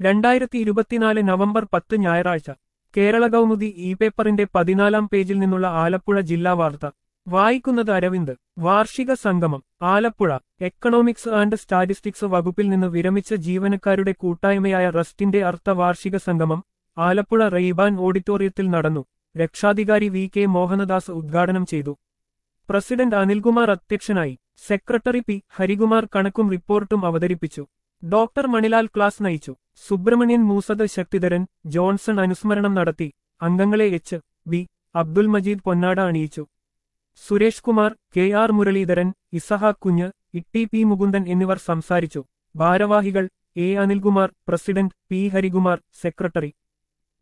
രണ്ടായിരത്തി ഇരുപത്തിനാല് നവംബർ പത്ത് ഞായറാഴ്ച കേരള കൗമുദി ഇ പേപ്പറിന്റെ പതിനാലാം പേജിൽ നിന്നുള്ള ആലപ്പുഴ ജില്ലാ വാർത്ത വായിക്കുന്നത് അരവിന്ദ് വാർഷിക സംഗമം ആലപ്പുഴ എക്കണോമിക്സ് ആൻഡ് സ്റ്റാറ്റിസ്റ്റിക്സ് വകുപ്പിൽ നിന്ന് വിരമിച്ച ജീവനക്കാരുടെ കൂട്ടായ്മയായ റസ്റ്റിന്റെ അർത്ഥ വാർഷിക സംഗമം ആലപ്പുഴ റെയ്ബാൻ ഓഡിറ്റോറിയത്തിൽ നടന്നു രക്ഷാധികാരി വി കെ മോഹനദാസ് ഉദ്ഘാടനം ചെയ്തു പ്രസിഡന്റ് അനിൽകുമാർ അധ്യക്ഷനായി സെക്രട്ടറി പി ഹരികുമാർ കണക്കും റിപ്പോർട്ടും അവതരിപ്പിച്ചു ഡോക്ടർ മണിലാൽ ക്ലാസ് നയിച്ചു സുബ്രഹ്മണ്യൻ മൂസദ് ശക്തിധരൻ ജോൺസൺ അനുസ്മരണം നടത്തി അംഗങ്ങളെ എച്ച് ബി അബ്ദുൽ മജീദ് പൊന്നാട അണിയിച്ചു Suresh Kumar K R Muraleedharan Isahaq Kunju Itty P Mukundan എന്നിവർ സംസാരിച്ചു ഭാരവാഹികൾ A Anilkumar president P Harikumar secretary